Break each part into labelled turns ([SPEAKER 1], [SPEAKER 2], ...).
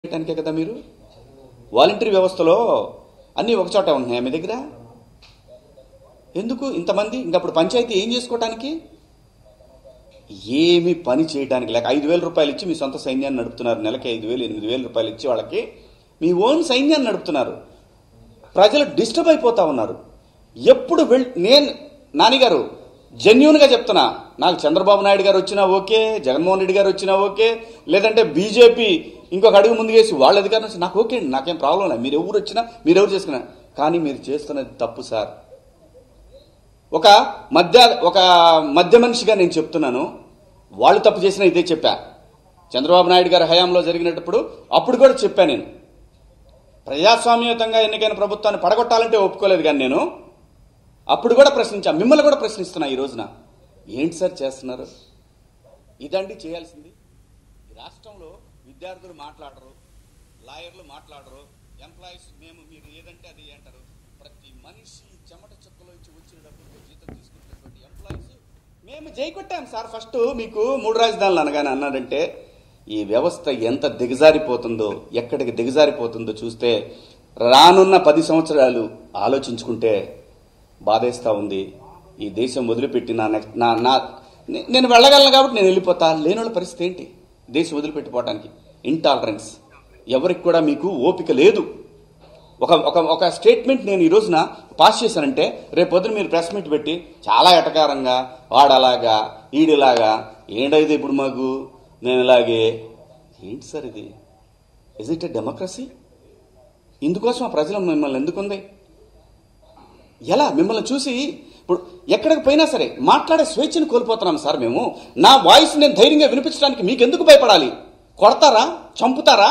[SPEAKER 1] చేయడానికే కదా మీరు వాలంటరీ వ్యవస్థలో అన్నీ ఒకచోట ఉంటున్నాయా మీ దగ్గర ఎందుకు ఇంతమంది ఇంకప్పుడు పంచాయతీ ఏం చేసుకోవటానికి ఏమి పని చేయడానికి లేక ఐదు వేల రూపాయలు ఇచ్చి మీ సొంత సైన్యాన్ని నడుపుతున్నారు నెలకి ఐదు వేలు ఎనిమిది వేల రూపాయలు ఇచ్చి వాళ్ళకి మీ ఓన్ సైన్యాన్ని నడుపుతున్నారు ప్రజలు డిస్టర్బ్ అయిపోతా ఉన్నారు ఎప్పుడు వెళ్ నేను నానిగారు జెన్యున్గా చెప్తున్నా నాకు చంద్రబాబు నాయుడు గారు వచ్చినా ఓకే జగన్మోహన్ రెడ్డి గారు వచ్చినా ఓకే లేదంటే బీజేపీ ఇంకొక అడుగు ముందు వేసి వాళ్ళ అధికారం వచ్చి నాకు ఓకే అండి నాకేం ప్రాబ్లం లేదు మీరు ఎవరు వచ్చినా మీరు ఎవరు చేసుకున్నా కానీ మీరు చేస్తున్నది తప్పు సార్ ఒక మధ్య ఒక మధ్య మనిషిగా నేను చెప్తున్నాను వాళ్ళు తప్పు చేసినా ఇదే చెప్పా చంద్రబాబు నాయుడు గారి హయాంలో జరిగినప్పుడు అప్పుడు కూడా చెప్పా నేను ప్రజాస్వామ్యయుతంగా ఎన్నికైన ప్రభుత్వాన్ని పడగొట్టాలంటే ఒప్పుకోలేదు కానీ నేను అప్పుడు కూడా ప్రశ్నించా మిమ్మల్ని కూడా ప్రశ్నిస్తున్నా ఈ రోజున ఏంటి సార్ చేస్తున్నారు ఇదండి చేయాల్సింది ఈ రాష్ట్రంలో విద్యార్థులు మాట్లాడరు లాయర్లు మాట్లాడరు ఎంప్లాయీస్ మేము మీరు ఏదంటే అది అంటారు ప్రతి మనిషి చెమట చుక్కలో ఇచ్చి వచ్చిన డబ్బులతో జీతం తీసుకున్నటువంటి ఎంప్లాయీస్ మేము జైకొట్టాం సార్ ఫస్ట్ మీకు మూడు రాజధానులు అనగానే అన్నాడంటే ఈ వ్యవస్థ ఎంత దిగజారిపోతుందో ఎక్కడికి దిగజారిపోతుందో చూస్తే రానున్న పది సంవత్సరాలు ఆలోచించుకుంటే బాధేస్తా ఉంది ఈ దేశం వదిలిపెట్టి నా నెక్స్ట్ నా నా నే- నేను వెళ్ళగలను కాబట్టి నేను వెళ్ళిపోతా లేని వాళ్ళ పరిస్థితి ఏంటి దేశం వదిలిపెట్టిపోవటానికి ఇంటాలరెన్స్ ఎవరికి కూడా మీకు ఓపిక లేదు ఒక ఒక ఒక స్టేట్మెంట్ నేను ఈ రోజున పాస్ చేశానంటే రేపు పొద్దున మీరు ప్రెస్ మీట్ పెట్టి చాలా ఎటకారంగా వాడలాగా ఈడిలాగా ఏంటైతే ఇప్పుడు మాకు నేను ఇలాగే ఏంటి సార్ ఇది ఇజ్ ఇట్ ఎ డెమోక్రసీ ఇందుకోసం ఆ ప్రజలు మిమ్మల్ని ఎందుకుంది ఎలా మిమ్మల్ని చూసి ఇప్పుడు ఎక్కడికి పోయినా సరే మాట్లాడే స్వేచ్ఛను కోల్పోతున్నాం సార్ మేము నా వాయిస్ నేను ధైర్యంగా వినిపించడానికి మీకు ఎందుకు భయపడాలి కొడతారా చంపుతారా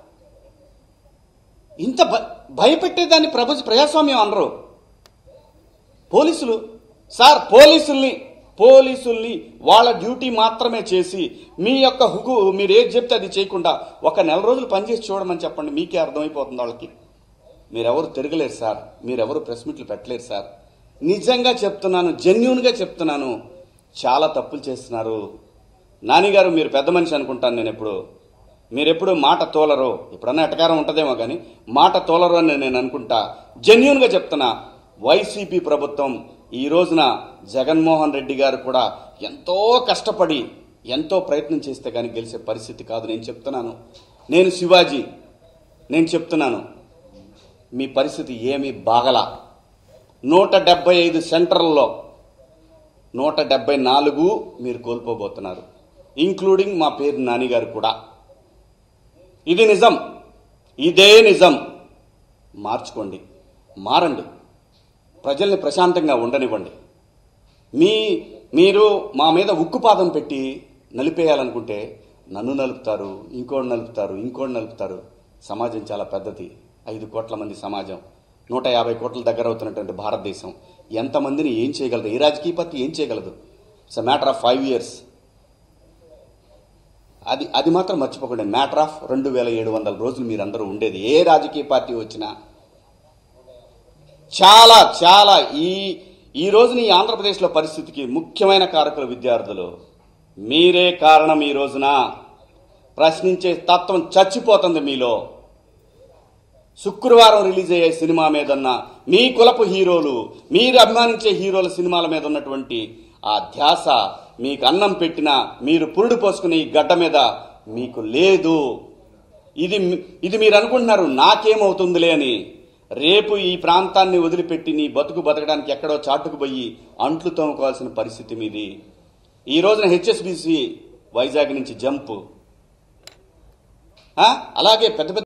[SPEAKER 1] ఇంత భ భయపెట్టేదాన్ని ప్రభు ప్రజాస్వామ్యం అనరు పోలీసులు సార్ పోలీసుల్ని పోలీసుల్ని వాళ్ళ డ్యూటీ మాత్రమే చేసి మీ యొక్క హుకు మీరు ఏది చెప్తే అది చేయకుండా ఒక నెల రోజులు పనిచేసి చూడమని చెప్పండి మీకే అర్థమైపోతుంది వాళ్ళకి మీరెవరు తిరగలేరు సార్ మీరెవరు ప్రెస్ మీట్లు పెట్టలేరు సార్ నిజంగా చెప్తున్నాను జెన్యున్గా చెప్తున్నాను చాలా తప్పులు చేస్తున్నారు నానిగారు మీరు పెద్ద మనిషి అనుకుంటాను నేను ఎప్పుడు మీరెప్పుడు మాట తోలరు ఎప్పుడన్నా ఎటకారం ఉంటుందేమో కానీ మాట తోలరు అని నేను అనుకుంటా జెన్యున్గా చెప్తున్నా వైసీపీ ప్రభుత్వం ఈ రోజున జగన్మోహన్ రెడ్డి గారు కూడా ఎంతో కష్టపడి ఎంతో ప్రయత్నం చేస్తే కానీ గెలిచే పరిస్థితి కాదు నేను చెప్తున్నాను నేను శివాజీ నేను చెప్తున్నాను మీ పరిస్థితి ఏమీ బాగలా నూట డెబ్బై ఐదు సెంటర్లలో నూట డెబ్బై నాలుగు మీరు కోల్పోబోతున్నారు ఇంక్లూడింగ్ మా పేరు నానిగారు కూడా ఇది నిజం ఇదే నిజం మార్చుకోండి మారండి ప్రజల్ని ప్రశాంతంగా ఉండనివ్వండి మీ మీరు మా మీద ఉక్కుపాదం పెట్టి నలిపేయాలనుకుంటే నన్ను నలుపుతారు ఇంకోటి నలుపుతారు ఇంకోటి నలుపుతారు సమాజం చాలా పెద్దది ఐదు కోట్ల మంది సమాజం నూట యాభై కోట్ల దగ్గర అవుతున్నటువంటి భారతదేశం ఎంతమందిని ఏం చేయగలదు ఏ రాజకీయ పార్టీ ఏం చేయగలదు it's matter of five years అది అది మాత్రం మర్చిపోకండి మ్యాటర్ ఆఫ్ రెండు వేల ఏడు వందల రోజులు మీరందరూ ఉండేది ఏ రాజకీయ పార్టీ వచ్చినా చాలా చాలా ఈ ఈ రోజున ఈ ఆంధ్రప్రదేశ్లో పరిస్థితికి ముఖ్యమైన కారకులు విద్యార్థులు మీరే కారణం ఈ రోజున ప్రశ్నించే తత్వం చచ్చిపోతుంది మీలో శుక్రవారం రిలీజ్ అయ్యే సినిమా మీదన్న మీ కులపు హీరోలు మీరు అభిమానించే హీరోల సినిమాల మీద ఉన్నటువంటి ఆ ధ్యాస మీకు అన్నం పెట్టినా మీరు పురుడు పోసుకునే ఈ గడ్డ మీద మీకు లేదు ఇది మీ- ఇది మీరు అనుకుంటున్నారు నాకేమవుతుందిలే అని రేపు ఈ ప్రాంతాన్ని వదిలిపెట్టి నీ బతుకు బతకడానికి ఎక్కడో చాటుకుపోయి అంట్లు తోముకోవాల్సిన పరిస్థితి మీది ఈ రోజున హెచ్ఎస్బిసి వైజాగ్ నుంచి జంప్ ఆ? అలాగే పెద్ద పెద్ద